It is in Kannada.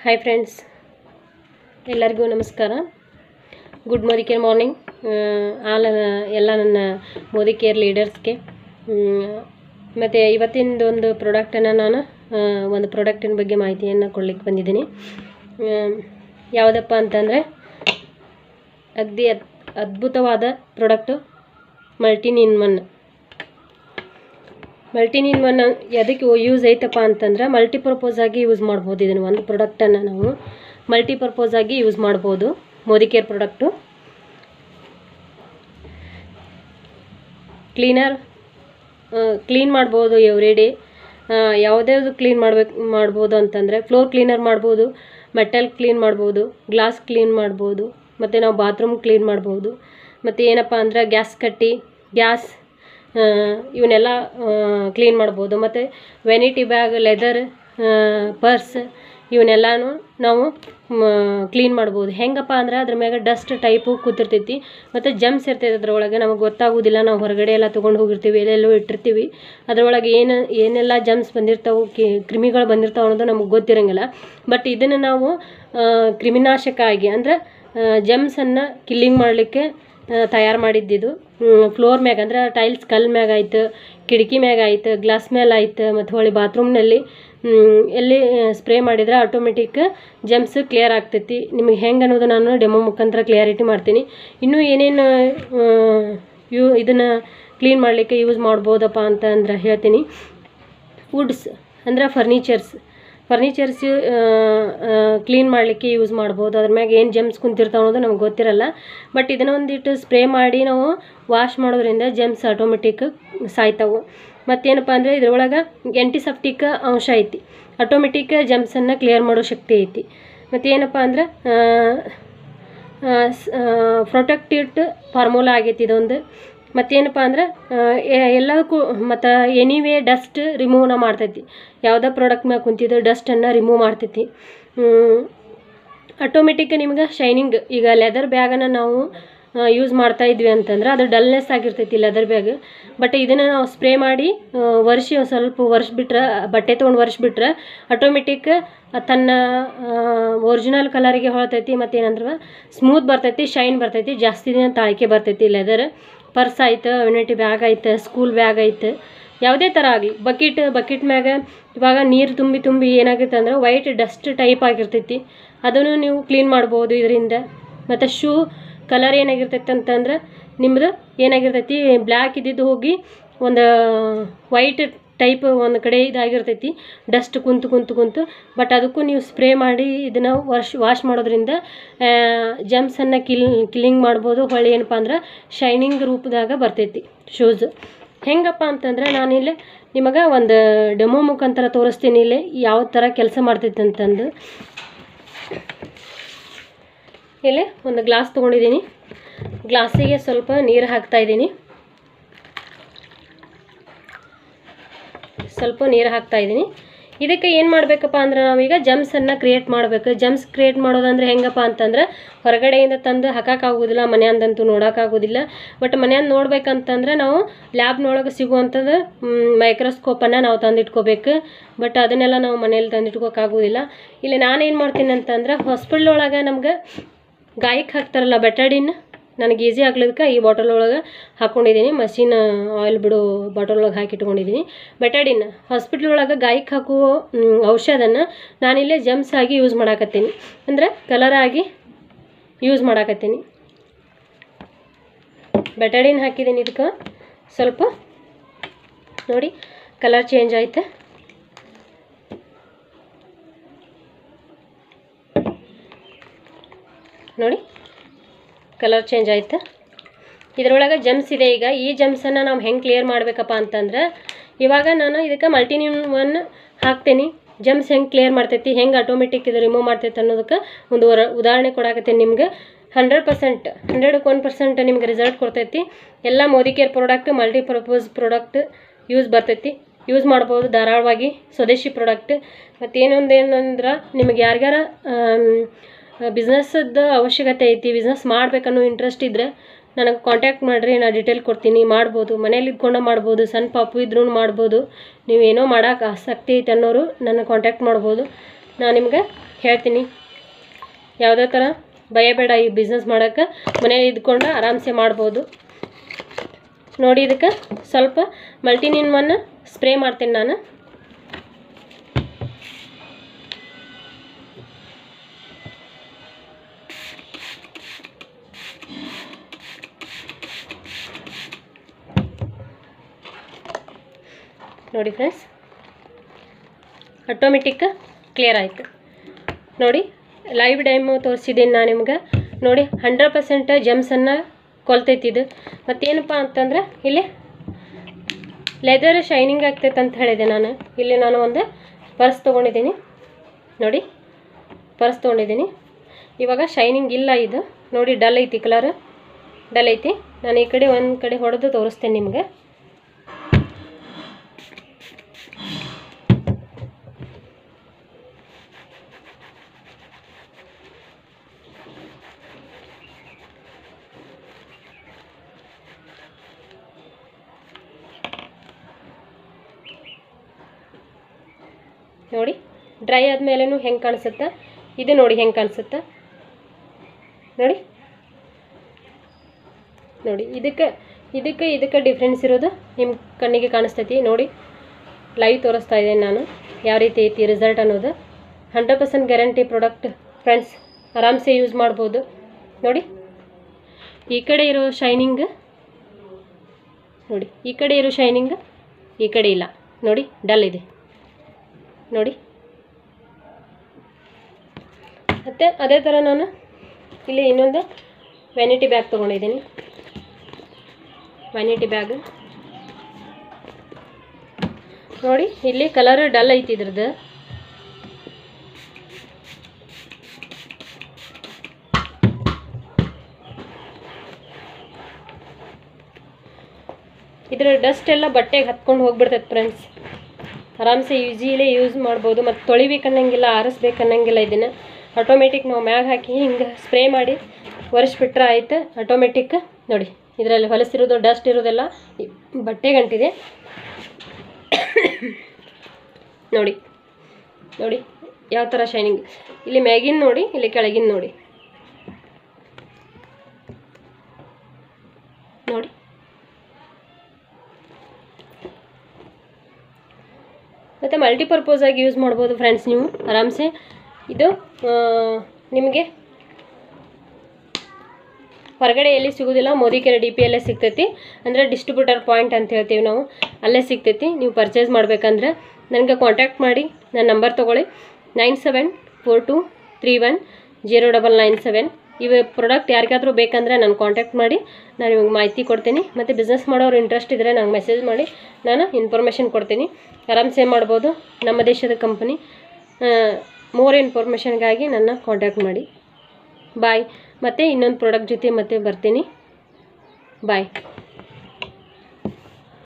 ಹಾಯ್ ಫ್ರೆಂಡ್ಸ್ ಎಲ್ಲರಿಗೂ ನಮಸ್ಕಾರ good Modicare morning all ಎಲ್ಲ ನನ್ನ ಮೋದಿ ಕೇರ್ ಲೀಡರ್ಸ್ಗೆ ಮತ್ತು ಇವತ್ತಿಂದು ಒಂದು ಪ್ರಾಡಕ್ಟನ್ನು ನಾನು ಆ, ಒಂದು ಪ್ರಾಡಕ್ಟಿನ ಬಗ್ಗೆ ಮಾಹಿತಿಯನ್ನು ಕೊಡ್ಲಿಕ್ಕೆ ಬಂದಿದ್ದೀನಿ ಆ, ಯಾವುದಪ್ಪ ಅಂತಂದರೆ ಅಗ್ದಿ ಅದ್ ಅದ್ಭುತವಾದ product multi in one multi in one ಎದಕ್ಕೆ ಯೂಸ್ ಐತಪ್ಪ ಅಂತಂದ್ರೆ ಮಲ್ಟಿಪರ್ಪೋಸ್ ಆಗಿ ಯೂಸ್ ಮಾಡ್ಬೋದು ಇದನ್ನು ಒಂದು ಪ್ರಾಡಕ್ಟನ್ನು ನಾವು ಮಲ್ಟಿಪರ್ಪೋಸ್ ಆಗಿ ಯೂಸ್ ಮಾಡ್ಬೋದು Modicare product cleaner clean ಮಾಡ್ಬೋದು ಎವ್ರಿ ಡೇ ಯಾವುದ್ಯಾವುದು ಕ್ಲೀನ್ ಮಾಡ್ಬೇಕು ಮಾಡ್ಬೋದು ಅಂತಂದರೆ ಫ್ಲೋರ್ ಕ್ಲೀನರ್ ಮಾಡ್ಬೋದು ಮೆಟಲ್ ಕ್ಲೀನ್ ಮಾಡ್ಬೋದು ಗ್ಲಾಸ್ ಕ್ಲೀನ್ ಮಾಡ್ಬೋದು ಮತ್ತು ನಾವು ಬಾತ್ರೂಮ್ ಕ್ಲೀನ್ ಮಾಡ್ಬೋದು ಮತ್ತು ಏನಪ್ಪ ಅಂದ್ರೆ ಗ್ಯಾಸ್ ಕಟ್ಟಿ ಗ್ಯಾಸ್ ಇವನ್ನೆಲ್ಲ ಕ್ಲೀನ್ ಮಾಡ್ಬೋದು ಮತ್ತು ವೆನಿಟಿ ಬ್ಯಾಗ್ ಲೆದರ್ ಪರ್ಸ್ ಇವನ್ನೆಲ್ಲನೂ ನಾವು ಕ್ಲೀನ್ ಮಾಡ್ಬೋದು ಹೆಂಗಪ್ಪ ಅಂದ್ರೆ ಅದ್ರ ಮ್ಯಾಗ ಡಸ್ಟ್ ಟೈಪು ಕೂತಿರ್ತೈತಿ ಮತ್ತು ಜಮ್ಸ್ ಇರ್ತೈತೆ ಅದ್ರೊಳಗೆ ನಮಗೆ ಗೊತ್ತಾಗೋದಿಲ್ಲ ನಾವು ಹೊರಗಡೆ ಎಲ್ಲ ತೊಗೊಂಡು ಹೋಗಿರ್ತೀವಿ ಎಲ್ಲೆಲ್ಲೋ ಇಟ್ಟಿರ್ತೀವಿ ಅದರೊಳಗೆ ಏನು ಏನೆಲ್ಲ ಜಮ್ಸ್ ಬಂದಿರ್ತಾವೆ ಕಿ ಕ್ರಿಮಿಗಳು ಬಂದಿರ್ತಾವೆ ಅನ್ನೋದು ನಮಗೆ ಗೊತ್ತಿರಂಗಿಲ್ಲ ಬಟ್ ಇದನ್ನು ನಾವು ಆ, ಕ್ರಿಮಿನಾಶಕ ಆಗಿ ಅಂದ್ರೆ ಜಮ್ಸನ್ನು ಕಿಲ್ಲಿಂಗ್ ಮಾಡಲಿಕ್ಕೆ ತಯಾರು ಮಾಡಿದ್ದಿದು ಫ್ಲೋರ್ ಮ್ಯಾಗ ಅಂದ್ರೆ ಟೈಲ್ಸ್ ಕಲ್ ಮ್ಯಾಗ ಆಯ್ತು ಕಿಟಕಿ ಮ್ಯಾಗ ಆಯ್ತು ಗ್ಲಾಸ್ ಮೇಲೆ ಆಯ್ತು ಮತ್ತು ಹೊಳ್ಳಿ ಬಾತ್ರೂಮ್ನಲ್ಲಿ ಎಲ್ಲಿ ಸ್ಪ್ರೇ ಮಾಡಿದ್ರೆ ಆಟೋಮೆಟಿಕ್ ಜಮ್ಸ್ ಕ್ಲಿಯರ್ ಆಗ್ತೈತಿ ನಿಮಗೆ ಹೆಂಗೆ ಅನ್ನೋದು ನಾನು ಡೆಮೋ ಮುಖಾಂತರ ಕ್ಲಿಯಾರಿಟಿ ಮಾಡ್ತೀನಿ ಇನ್ನೂ ಏನೇನು ಯೂ ಇದನ್ನು ಕ್ಲೀನ್ ಮಾಡಲಿಕ್ಕೆ ಯೂಸ್ ಮಾಡ್ಬೋದಪ್ಪ ಅಂತ ಅಂದ್ರೆ ಹೇಳ್ತೀನಿ ವುಡ್ಸ್ ಅಂದ್ರೆ ಫರ್ನಿಚರ್ಸ್ ಫರ್ನಿಚರ್ಸ್ ಕ್ಲೀನ್ ಮಾಡಲಿಕ್ಕೆ ಯೂಸ್ ಮಾಡ್ಬೋದು ಅದ್ರ ಮ್ಯಾಗ ಏನು ಜಮ್ಸ್ ಕುಂತಿರ್ತಾವೆ ಅನ್ನೋದು ನಮ್ಗೆ ಗೊತ್ತಿರಲ್ಲ ಬಟ್ ಇದನ್ನ ಒಂದಿಟ್ಟು ಸ್ಪ್ರೇ ಮಾಡಿ ನಾವು ವಾಶ್ ಮಾಡೋದ್ರಿಂದ ಜಮ್ಸ್ ಆಟೋಮೆಟಿಕ್ ಸಾಯ್ತಾವು ಮತ್ತೇನಪ್ಪ ಅಂದರೆ ಇದ್ರೊಳಗೆ ಆ್ಯಂಟಿಸೆಪ್ಟಿಕ್ ಅಂಶ ಐತಿ ಆಟೋಮೆಟಿಕ್ ಜಮ್ಸನ್ನು ಕ್ಲಿಯರ್ ಮಾಡೋ ಶಕ್ತಿ ಐತಿ ಮತ್ತೇನಪ್ಪ ಅಂದ್ರೆ ಪ್ರೊಟೆಕ್ಟಿಡ್ ಫಾರ್ಮುಲಾ ಆಗೈತಿ ಇದೊಂದು ಮತ್ತೇನಪ್ಪ ಅಂದ್ರೆ ಆ, ಎ- ಎಲ್ಲದಕ್ಕೂ ಮತ್ತು ಎನಿವೇ ಡಸ್ಟ್ ರಿಮೂವ್ನ ಮಾಡ್ತೈತಿ ಯಾವುದೇ ಪ್ರಾಡಕ್ಟ್ ಮ್ಯಾಗ ಕುಂತಿದ್ದು ಡಸ್ಟನ್ನು ರಿಮೂವ್ ಮಾಡ್ತೈತಿ ಆಟೋಮೆಟಿಕ್ ನಿಮ್ಗೆ ಶೈನಿಂಗ್ ಈಗ ಲೆದರ್ ಬ್ಯಾಗನ್ನು ನಾವು ಯೂಸ್ ಮಾಡ್ತಾ ಇದ್ವಿ ಅಂತಂದ್ರೆ ಅದು ಡಲ್ನೆಸ್ ಆಗಿರ್ತೈತಿ ಲೆದರ್ ಬ್ಯಾಗ್ ಬಟ್ ಇದನ್ನು ನಾವು ಸ್ಪ್ರೇ ಮಾಡಿ ಆ, ವರ್ಷಿ ಒಂದು ಸ್ವಲ್ಪ ವರ್ಷ ಬಿಟ್ರೆ ಬಟ್ಟೆ ತೊಗೊಂಡು ವರ್ಷ ಬಿಟ್ರೆ ಆಟೋಮೆಟಿಕ್ ತನ್ನ ಒರಿಜಿನಲ್ ಕಲರಿಗೆ ಹೊಳ್ತೈತಿ ಮತ್ತೇನಂದ್ರೆ ಸ್ಮೂತ್ ಬರ್ತೈತಿ ಶೈನ್ ಬರ್ತೈತಿ ಜಾಸ್ತಿ ದಿನ ತಾಳಿಕೆ ಬರ್ತೈತಿ ಲೆದರ್ ಪರ್ಸ್ ಆಯ್ತು ಯುನಿಟಿ ಬ್ಯಾಗ್ ಆಯ್ತು ಸ್ಕೂಲ್ ಬ್ಯಾಗ್ ಆಯ್ತು ಯಾವುದೇ ಥರ ಆಗಲಿ ಬಕೆಟ್ ಬಕೆಟ್ ಮ್ಯಾಗ ಇವಾಗ ನೀರು ತುಂಬಿ ತುಂಬಿ ಏನಾಗುತ್ತೆ ಅಂದ್ರೆ ವೈಟ್ ಡಸ್ಟ್ ಟೈಪ್ ಆಗಿರ್ತೈತಿ ಅದನ್ನು ನೀವು ಕ್ಲೀನ್ ಮಾಡ್ಬೋದು ಇದರಿಂದ ಮತ್ತು ಶೂ ಕಲರ್ ಏನಾಗಿರ್ತೈತೆ ಅಂತಂದ್ರೆ ನಿಮ್ಮದು ಏನಾಗಿರ್ತೈತಿ ಬ್ಲ್ಯಾಕ್ ಇದ್ದಿದ್ದು ಹೋಗಿ ಒಂದು ವೈಟ್ ಟೈಪ್ ಒಂದು ಕಡೆ ಇದಾಗಿರ್ತೈತಿ ಡಸ್ಟ್ ಕುಂತು ಕುಂತು ಕುಂತು ಬಟ್ ಅದಕ್ಕೂ ನೀವು ಸ್ಪ್ರೇ ಮಾಡಿ ಇದನ್ನು ವಾಶ್ ವಾಶ್ ಮಾಡೋದ್ರಿಂದ ಜಮ್ಸನ್ನು ಕಿಲ್ ಕಿಲ್ಲಿಂಗ್ ಮಾಡ್ಬೋದು ಹೊಳ್ಳಿ ಏನಪ್ಪ ಅಂದ್ರೆ ಶೈನಿಂಗ್ ರೂಪದಾಗ ಬರ್ತೈತಿ ಶೂಸ್ ಹೆಂಗಪ್ಪ ಅಂತಂದ್ರೆ ನಾನಿಲ್ಲಿ ನಿಮಗೆ ಒಂದು ಡೆಮೋ ಮುಖಾಂತರ ತೋರಿಸ್ತೀನಿ ಇಲ್ಲಿ ಯಾವ ಥರ ಕೆಲಸ ಮಾಡ್ತೈತೆ ಅಂತಂದು ಇಲ್ಲಿ ಒಂದು ಗ್ಲಾಸ್ ತೊಗೊಂಡಿದ್ದೀನಿ ಗ್ಲಾಸಿಗೆ ಸ್ವಲ್ಪ ನೀರು ಹಾಕ್ತಾ ಇದ್ದೀನಿ ಸ್ವಲ್ಪ ನೀರು ಹಾಕ್ತಾ ಇದ್ದೀನಿ ಇದಕ್ಕೆ ಏನು ಮಾಡಬೇಕಪ್ಪ ಅಂದ್ರೆ ನಾವೀಗ ಜಮ್ಸನ್ನು ಕ್ರಿಯೇಟ್ ಮಾಡಬೇಕು ಜಮ್ಸ್ ಕ್ರಿಯೇಟ್ ಮಾಡೋದಂದ್ರೆ ಹೆಂಗಪ್ಪ ಅಂತಂದ್ರೆ ಹೊರಗಡೆಯಿಂದ ತಂದು ಹಾಕೋಕ್ಕಾಗೋದಿಲ್ಲ ಮನೆಯಂದಂತೂ ನೋಡೋಕ್ಕಾಗೋದಿಲ್ಲ ಬಟ್ ಮನೆಯಂದು ನೋಡ್ಬೇಕಂತಂದ್ರೆ ನಾವು ಲ್ಯಾಬ್ನೊಳಗೆ ಸಿಗುವಂಥದ್ದು ಮೈಕ್ರೋಸ್ಕೋಪನ್ನು ನಾವು ತಂದಿಟ್ಕೋಬೇಕು ಬಟ್ ಅದನ್ನೆಲ್ಲ ನಾವು ಮನೇಲಿ ತಂದಿಟ್ಕೋಕ್ಕಾಗೋದಿಲ್ಲ ಇಲ್ಲಿ ನಾನೇನು ಮಾಡ್ತೀನಿ ಅಂತಂದ್ರೆ ಹಾಸ್ಪಿಟ್ಲ್ ಒಳಗೆ ನಮ್ಗೆ ಗಾಯಕ್ಕೆ ಹಾಕ್ತಾರಲ್ಲ ಬೆಟಡಿನ್ ನನಗೆ ಈಸಿ ಆಗ್ಲಿಕ್ಕೆ ಈ ಬಾಟಲ್ ಒಳಗೆ ಹಾಕ್ಕೊಂಡಿದ್ದೀನಿ ಮಷಿನ್ ಆಯಿಲ್ ಬಿಡೋ ಬಾಟಲ್ ಒಳಗೆ ಹಾಕಿ ಇಟ್ಕೊಂಡಿದ್ದೀನಿ ಬೆಟಡಿನ್ ಹಾಸ್ಪಿಟ್ಲ್ ಒಳಗೆ ಗಾಯಕ್ಕೆ ಹಾಕುವ ಮ್, ಔಷಧನ ನಾನಿಲ್ಲೇ ಜಮ್ಸ್ ಆಗಿ ಯೂಸ್ ಮಾಡಾಕತ್ತೀನಿ ಅಂದರೆ ಕಲರ್ ಆಗಿ ಯೂಸ್ ಮಾಡಾಕತ್ತೀನಿ ಬೆಟಡಿನ್ ಹಾಕಿದ್ದೀನಿ ಇದಕ್ಕೆ ಸ್ವಲ್ಪ ನೋಡಿ ಕಲರ್ ಚೇಂಜ್ ಆಯ್ತು ನೋಡಿ ಕಲರ್ ಚೇಂಜ್ ಆಯ್ತು ಇದರೊಳಗೆ ಜಮ್ಸ್ ಇದೆ ಈಗ ಈ ಜಮ್ಸನ್ನು ನಾವು ಹೆಂಗೆ ಕ್ಲಿಯರ್ ಮಾಡಬೇಕಪ್ಪ ಅಂತಂದ್ರೆ ಇವಾಗ ನಾನು ಇದಕ್ಕೆ ಮಲ್ಟಿನ್ಯೂನ್ ಒನ್ ಹಾಕ್ತೀನಿ ಜಮ್ಸ್ ಹೆಂಗೆ ಕ್ಲಿಯರ್ ಮಾಡ್ತೈತಿ ಹೆಂಗೆ ಆಟೋಮೆಟಿಕ್ ಇದು ರಿಮೂವ್ ಮಾಡ್ತೈತೆ ಅನ್ನೋದಕ್ಕೆ ಒಂದು ವರ ಉದಾಹರಣೆ ಕೊಡಾಕತ್ತೀನಿ ನಿಮ್ಗೆ ಹಂಡ್ರೆಡ್ ಪರ್ಸೆಂಟ್ ಹಂಡ್ರೆಡಕ್ಕೆ ಒನ್ ಪರ್ಸೆಂಟ್ ನಿಮ್ಗೆ ರಿಸಲ್ಟ್ ಕೊಡ್ತೈತಿ ಎಲ್ಲ Modicare product multipurpose product use ಬರ್ತೈತಿ ಯೂಸ್ ಮಾಡ್ಬೋದು ಧಾರಾಳವಾಗಿ ಸ್ವದೇಶಿ ಪ್ರಾಡಕ್ಟ್ ಮತ್ತೇನೊಂದು ಏನಂದ್ರೆ ನಿಮಗೆ ಯಾರಿಗಾರ ಬಿಸ್ನೆಸ್ಸದ್ದು ಅವಶ್ಯಕತೆ ಐತಿ ಬಿಸ್ನೆಸ್ ಮಾಡ್ಬೇಕನ್ನೋ ಇಂಟ್ರೆಸ್ಟ್ ಇದ್ದರೆ ನನಗೆ ಕಾಂಟ್ಯಾಕ್ಟ್ ಮಾಡಿರಿ ನಾನು ಡೀಟೇಲ್ ಕೊಡ್ತೀನಿ ಮಾಡ್ಬೋದು ಮನೇಲಿ ಇದ್ಕೊಂಡು ಮಾಡ್ಬೋದು ಸಣ್ಣ ಪಾಪು ಇದ್ರೂ ಮಾಡ್ಬೋದು ನೀವೇನೋ ಮಾಡೋಕೆ ಆಸಕ್ತಿ ಐತೆ ಅನ್ನೋರು ನನ್ನ ಕಾಂಟ್ಯಾಕ್ಟ್ ಮಾಡ್ಬೋದು ನಾನು ನಿಮ್ಗೆ ಹೇಳ್ತೀನಿ ಯಾವುದೇ ಥರ ಭಯ ಬೇಡ ಈ ಬಿಸ್ನೆಸ್ ಮಾಡೋಕ್ಕೆ ಮನೇಲಿ ಇದ್ಕೊಂಡು ಆರಾಮ್ಸೆ ಮಾಡ್ಬೋದು ನೋಡಿ ಇದಕ್ಕೆ ಸ್ವಲ್ಪ ಮಲ್ಟಿನಿಮನ್ನು ಸ್ಪ್ರೇ ಮಾಡ್ತೀನಿ ನಾನು ನೋಡಿ ಫ್ರೆಂಡ್ಸ್ ಆಟೋಮೆಟಿಕ್ ಕ್ಲಿಯರ್ ಆಯಿತು ನೋಡಿ ಲೈವ್ ಡೈಮು ತೋರಿಸಿದ್ದೀನಿ ನಾನು ನಿಮ್ಗೆ ನೋಡಿ ಹಂಡ್ರೆಡ್ ಪರ್ಸೆಂಟ್ ಜಮ್ಸನ್ನು ಕೊಲ್ತೈತಿ ಇದು ಮತ್ತೇನಪ್ಪ ಅಂತಂದ್ರೆ ಇಲ್ಲಿ ಲೆದರ್ ಶೈನಿಂಗ್ ಆಗ್ತೈತೆ ಅಂತ ಹೇಳಿದೆ ನಾನು ಇಲ್ಲಿ ನಾನು ಒಂದು ಪರ್ಸ್ ತೊಗೊಂಡಿದ್ದೀನಿ ನೋಡಿ ಪರ್ಸ್ ತೊಗೊಂಡಿದ್ದೀನಿ ಇವಾಗ ಶೈನಿಂಗ್ ಇಲ್ಲ ಇದು ನೋಡಿ ಡಲ್ ಐತಿ ಕಲರ್ ಡಲ್ ಐತಿ ನಾನು ಈ ಕಡೆ ಒಂದು ಕಡೆ ಹೊಡೆದು ತೋರಿಸ್ತೇನೆ ನಿಮಗೆ ನೋಡಿ ಡ್ರೈ ಆದಮೇಲೆನೂ ಹೆಂಗೆ ಕಾಣಿಸುತ್ತೆ ಇದು ನೋಡಿ ಹೆಂಗೆ ಕಾಣಿಸುತ್ತೆ ನೋಡಿ ನೋಡಿ ಇದಕ್ಕೆ ಇದಕ್ಕೆ ಇದಕ್ಕೆ ಡಿಫ್ರೆನ್ಸ್ ಇರೋದು ನಿಮ್ಮ ಕಣ್ಣಿಗೆ ಕಾಣಿಸ್ತೈತಿ ನೋಡಿ ಲೈವ್ ತೋರಿಸ್ತಾ ಇದ್ದೇನೆ ನಾನು ಯಾವ ರೀತಿ ಐತಿ ರಿಸಲ್ಟ್ ಅನ್ನೋದು hundred percent guarantee product friends ಆರಾಮ್ಸೆ ಯೂಸ್ ಮಾಡ್ಬೋದು ನೋಡಿ ಈ ಕಡೆ ಇರೋ ಶೈನಿಂಗ್ ನೋಡಿ ಈ ಕಡೆ ಇರೋ ಶೈನಿಂಗ್ ಈ ಕಡೆ ಇಲ್ಲ ನೋಡಿ ಡಲ್ ಇದೆ ನೋಡಿ ಮತ್ತು ಅದೇ ಥರ ನಾನು ಇಲ್ಲಿ ಇನ್ನೊಂದು ವ್ಯಾನಿಟಿ ಬ್ಯಾಗ್ ತೊಗೊಂಡಿದ್ದೀನಿ ವ್ಯಾನಿಟಿ ಬ್ಯಾಗ್ ನೋಡಿ ಇಲ್ಲಿ ಕಲರ್ ಡಲ್ ಐತಿ ಇದ್ರದ್ದು ಇದ್ರ ಡಸ್ಟ್ ಎಲ್ಲ ಬಟ್ಟೆಗೆ ಹತ್ಕೊಂಡು ಹೋಗ್ಬಿಡ್ತೈತೆ ಫ್ರೆಂಡ್ಸ್ ಆರಾಮ್ಸೆ ಈಸಿಲಿ ಯೂಸ್ ಮಾಡ್ಬೋದು ಮತ್ತು ತೊಳಿಬೇಕನ್ನಂಗಿಲ್ಲ ಆರಿಸ್ಬೇಕನ್ನಂಗಿಲ್ಲ ಇದನ್ನು ಆಟೋಮೆಟಿಕ್ ನಾವು ಮ್ಯಾಗ ಹಾಕಿ ಹಿಂಗೆ ಸ್ಪ್ರೇ ಮಾಡಿ ಒರೆಸ್ಬಿಟ್ರೆ ಆಯ್ತು ಆಟೋಮೆಟಿಕ್ ನೋಡಿ ಇದರಲ್ಲಿ ಹೊಲಸಿರೋದು ಡಸ್ಟ್ ಇರೋದೆಲ್ಲ ಈ ಬಟ್ಟೆಗೆ ಅಂಟಿದೆ ನೋಡಿ ನೋಡಿ ಯಾವ ಥರ ಶೈನಿಂಗ್ ಇಲ್ಲಿ ಮ್ಯಾಗಿನ ನೋಡಿ ಇಲ್ಲಿ ಕೆಳಗಿನ ನೋಡಿ ನೋಡಿ ಮತ್ತು ಮಲ್ಟಿಪರ್ಪೋಸ್ ಆಗಿ ಯೂಸ್ ಮಾಡ್ಬೋದು ಫ್ರೆಂಡ್ಸ್ ನೀವು ಆರಾಮ್ಸೆ ಇದು ಆ, ನಿಮಗೆ ಹೊರಗಡೆ ಎಲ್ಲಿ ಸಿಗೋದಿಲ್ಲ ಮೋದಿಕೆರೆ ಡಿ ಪಿ ಅಲ್ಲೇ ಸಿಗ್ತೈತಿ ಅಂದರೆ ಡಿಸ್ಟ್ರಿಬ್ಯೂಟರ್ ಪಾಯಿಂಟ್ ಅಂತ ಹೇಳ್ತೀವಿ ನಾವು ಅಲ್ಲೇ ಸಿಗ್ತೈತಿ ನೀವು ಪರ್ಚೇಸ್ ಮಾಡ್ಬೇಕಂದ್ರೆ ನನಗೆ ಕಾಂಟ್ಯಾಕ್ಟ್ ಮಾಡಿ ನನ್ನ ನಂಬರ್ ತೊಗೊಳ್ಳಿ nine seven four two three one zero double nine seven ಇವು ಪ್ರಾಡಕ್ಟ್ ಯಾರಿಗಾದ್ರೂ ಬೇಕಂದ್ರೆ ನಾನು ಕಾಂಟ್ಯಾಕ್ಟ್ ಮಾಡಿ ನಾನು ನಿಮಗೆ ಮಾಹಿತಿ ಕೊಡ್ತೀನಿ ಮತ್ತು ಬಿಸ್ನೆಸ್ ಮಾಡೋರು ಇಂಟ್ರೆಸ್ಟ್ ಇದ್ದರೆ ನಂಗೆ ಮೆಸೇಜ್ ಮಾಡಿ ನಾನು ಇನ್ಫಾರ್ಮೇಷನ್ ಕೊಡ್ತೀನಿ ಆರಾಮ್ಸೆ ಮಾಡ್ಬೋದು ನಮ್ಮ ದೇಶದ ಕಂಪನಿ ಮೋರ್ ಇನ್ಫಾರ್ಮೇಷನ್ಗಾಗಿ ನನ್ನ ಕಾಂಟ್ಯಾಕ್ಟ್ ಮಾಡಿ ಬಾಯ್ ಮತ್ತು ಇನ್ನೊಂದು ಪ್ರಾಡಕ್ಟ್ ಜೊತೆ ಮತ್ತೆ ಬರ್ತೀನಿ ಬಾಯ್